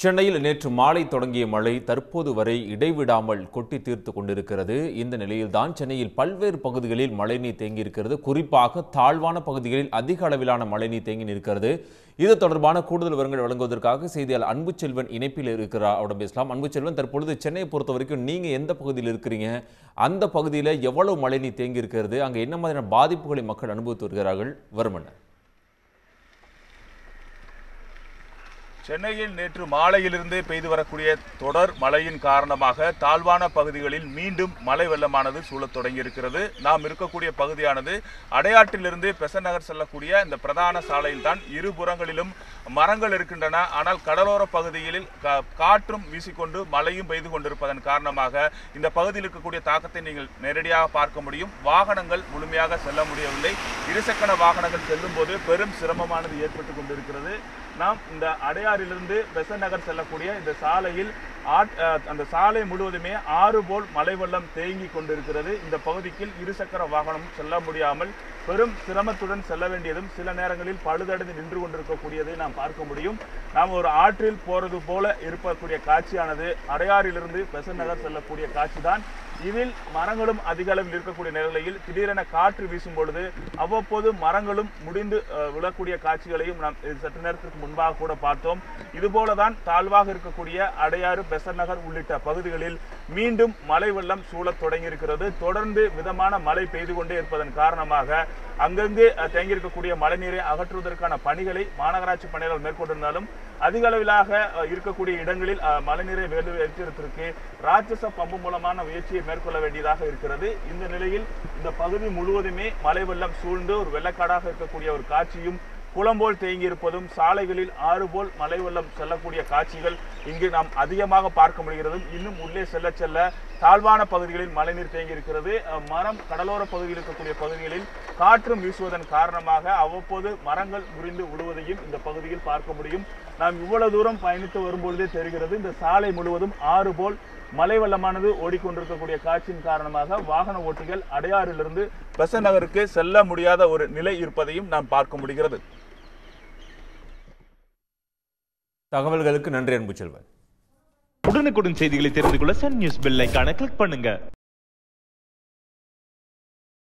சென்னையில் நேற்று மாலை தொடங்கிய மழை தற்போது வரை இடைவிடாமல் கொட்டி தீர்த்து கொண்டிருக்கிறது இந்த நிலையில்தான் சென்னையில் பல்வேறு பகுதிகளில் மழைநீர் தேங்கியிருக்கிறது குறிப்பாக தாழ்வான பகுதிகளில் அதிக அளவிலான மழைநீர் தேங்கி நிற்கிறது இது தொடர்பான கூடுதல் விவரங்கள் வழங்குவதற்காக செய்தியாளர் அன்புச்செல்வன் இணைப்பில் இருக்கிறார் அவரிடம் பேசலாம் அன்புச்செல்வன் தற்பொழுது சென்னையை பொறுத்த வரைக்கும் நீங்க எந்த பகுதியில் இருக்கிறீங்க அந்த பகுதியில் எவ்வளவு மழைநீர் தேங்கி இருக்கிறது அங்க என்ன மாதிரியான பாதிப்புகளை மக்கள் அனுபவித்து வருகிறார்கள் வருமன்ன சென்னையில் நேற்று மாலையிலிருந்து பெய்து வரக்கூடிய தொடர் மழையின் காரணமாக தாழ்வான பகுதிகளில் மீண்டும் மழை வெள்ளமானது சூழத் தொடங்கியிருக்கிறது நாம் இருக்கக்கூடிய பகுதியானது அடையாற்றிலிருந்து பெசன் நகர் செல்லக்கூடிய இந்த பிரதான சாலையில் தான் இருபுறங்களிலும் மரங்கள் இருக்கின்றன ஆனால் கடலோர பகுதிகளில் கா- காற்றும் வீசிக்கொண்டு மழையும் பெய்து கொண்டிருப்பதன் காரணமாக இந்த பகுதியில் இருக்கக்கூடிய தாக்கத்தை நீங்கள் நேரடியாக பார்க்க முடியும் வாகனங்கள் முழுமையாக செல்ல முடியவில்லை இருசக்கர வாகனங்கள் செல்லும் போது பெரும் சிரமமானது ஏற்பட்டு கொண்டிருக்கிறது நாம் இந்த அடையாறிலிருந்து பெசன் நகர் செல்லக்கூடிய இந்த சாலையில் ஆட்- அஹ், அந்த சாலை முழுவதுமே ஆறு போல் மழை வெள்ளம் தேங்கி கொண்டிருக்கிறது இந்த பகுதிக்கு இருசக்கர வாகனம் செல்ல முடியாமல் பெரும் சிரமத்துடன் செல்ல வேண்டியதும் சில நேரங்களில் பழுதடைந்து நின்று கொண்டிருக்கக்கூடியதை நாம் பார்க்க முடியும் நாம் ஒரு ஆற்றில் போறது போல இருக்கக்கூடிய காட்சியானது அடையாறிலிருந்து பெசன் நகர் செல்லக்கூடிய காட்சிதான் இதில் மரங்களும் அதிக அளவில் இருக்கக்கூடிய நிலையில் திடீரென காற்று வீசும் பொழுது அவ்வப்போது மரங்களும் முடிந்து அஹ், விழக்கூடிய காட்சிகளையும் நாம் இது சற்று நேரத்திற்கு முன்பாக கூட பார்த்தோம் இதுபோலதான் தாழ்வாக இருக்கக்கூடிய அடையாறு பெசன் நகர் உள்ளிட்ட பகுதிகளில் மீண்டும் மழை வெள்ளம் சூழத் தொடங்கியிருக்கிறது தொடர்ந்து மிதமான மழை பெய்து கொண்டே இருப்பதன் காரணமாக அங்கங்கே அஹ், தேங்கியிருக்கக்கூடிய மழைநீரை அகற்றுவதற்கான பணிகளை மாநகராட்சி பணியாளர் மேற்கொண்டிருந்தாலும் அதிக அளவிலாக அஹ், இருக்கக்கூடிய இடங்களில் அஹ், மழைநீரை வேலு வைத்திருப்பதற்கு ராட்சச பம்பு மூலமான முயற்சியை மேற்கொள்ள வேண்டியதாக இருக்கிறது இந்த நிலையில் இந்த பகுதி முழுவதுமே மழை வெள்ளம் சூழ்ந்து ஒரு வெள்ளக்காடாக இருக்கக்கூடிய ஒரு காட்சியும் குளம்போல் தேங்கி இருப்பதும் சாலைகளில் ஆறு போல் மழை வெள்ளம் செல்லக்கூடிய காட்சிகள் இங்கு நாம் அதிகமாக பார்க்க முடிகிறது இன்னும் உள்ளே செல்ல செல்ல தாழ்வான பகுதிகளில் மழைநீர் தேங்கி இருக்கிறது அஹ், மரம் கடலோர பகுதியில் இருக்கக்கூடிய பகுதிகளில் காற்றும் வீசுவதன் காரணமாக அவ்வப்போது மரங்கள் முறிந்து விழுவதையும் இந்த பகுதியில் பார்க்க முடியும் நாம் இவ்வளவு தூரம் பயணித்து வரும்பொழுதே தெரிகிறது இந்த சாலை முழுவதும் ஆறு போல் மலை வெள்ளமானது ஓடிக்கொண்டிருக்கக்கூடிய காட்சியின் காரணமாக வாகன ஓட்டிகள் அடையாறிலிருந்து பெசன் நகருக்கு செல்ல முடியாத ஒரு நிலை இருப்பதையும் நாம் பார்க்க முடிகிறது தகவல்களுக்கு நன்றி அன்புச்செல்வன் உடனுக்குடன் செய்திகளை தெரிந்து கொள்ள சன் நியூஸ் பெல் ஐகானை கிளிக் பண்ணுங்க